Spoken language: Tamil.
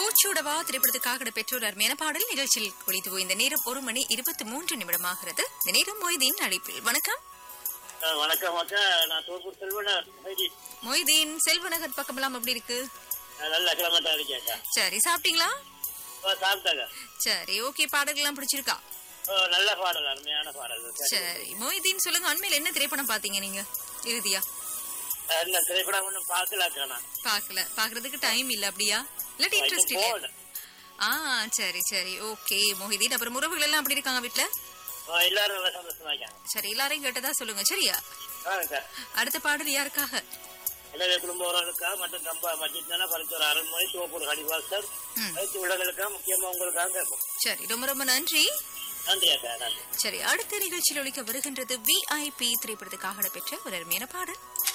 பூச்சூடவா திரைப்படத்துக்காக பெற்றோர் அருமையான பாடல் நிகழ்ச்சியில் ஒளித்து இந்த நேரம் ஒரு மணி இருபத்தி மூன்று நிமிடமாகிறது இந்த நேரம் மொய்தீன் அழைப்பில் வணக்கம் ஆ, வணக்கம் அக்கா நான் தோப்பூர் செல்வனர் ஹைடி. மொய்தீன் செல்வநகர் பக்கமெல்லாம் எப்படி இருக்கு நான் நல்ல கிளம்பட்டா இருக்கேன் அக்கா சரி சாப்பிட்டீங்களா ஓ, சாப்பிட்டாங்க சரி ஓகே பாடல்கள்லாம் பிடிச்சிருக்கா ஓ, நல்ல பாடல் அருமையான பாடல் சரி. சரி மொய்தீன் சொல்லுங்க அண்மையில் என்ன திரைப்படம் பாத்தீங்க நீங்க இறுதியா இந்த திரைப்படம் ஒன்றும் பார்க்கல அக்கா நான் பாக்கல பாக்குறதுக்கு டைம் இல்ல அப்படியா இல்லாட்டி இன்ட்ரெஸ்ட் இல்ல போகல. ஆ சரி சரி ஓகே மொஹிதீன் அப்புறம் உறவுகள் எல்லாம் அப்படி இருக்காங்க வீட்ல ஓ, எல்லாரும் நல்ல சந்தோஷமா இருக்காங்க சரி எல்லாரையும் கேட்டதா சொல்லுங்க சரியா ஆ, அக்கா அடுத்த பாடல் யாருக்காக எல்லா குடும்ப உறவுகளுக்காக மற்றும் கம்பா மஜித்னா பரிசோர் அருண்மொழி சிவப்பூர் ஹரிவாசர் ம். அனைத்து உள்ளங்களுக்காக முக்கியமா உங்களுக்காக கேட்போம் சரி ரொம்ப ரொம்ப நன்றி நன்றி அக்கா நன்றி சரி அடுத்த நிகழ்ச்சியில் ஒழிக்க வருகின்றது விஐபி திரைப்படத்துக்காக பெற்ற ஒரு அருமையான பாடல்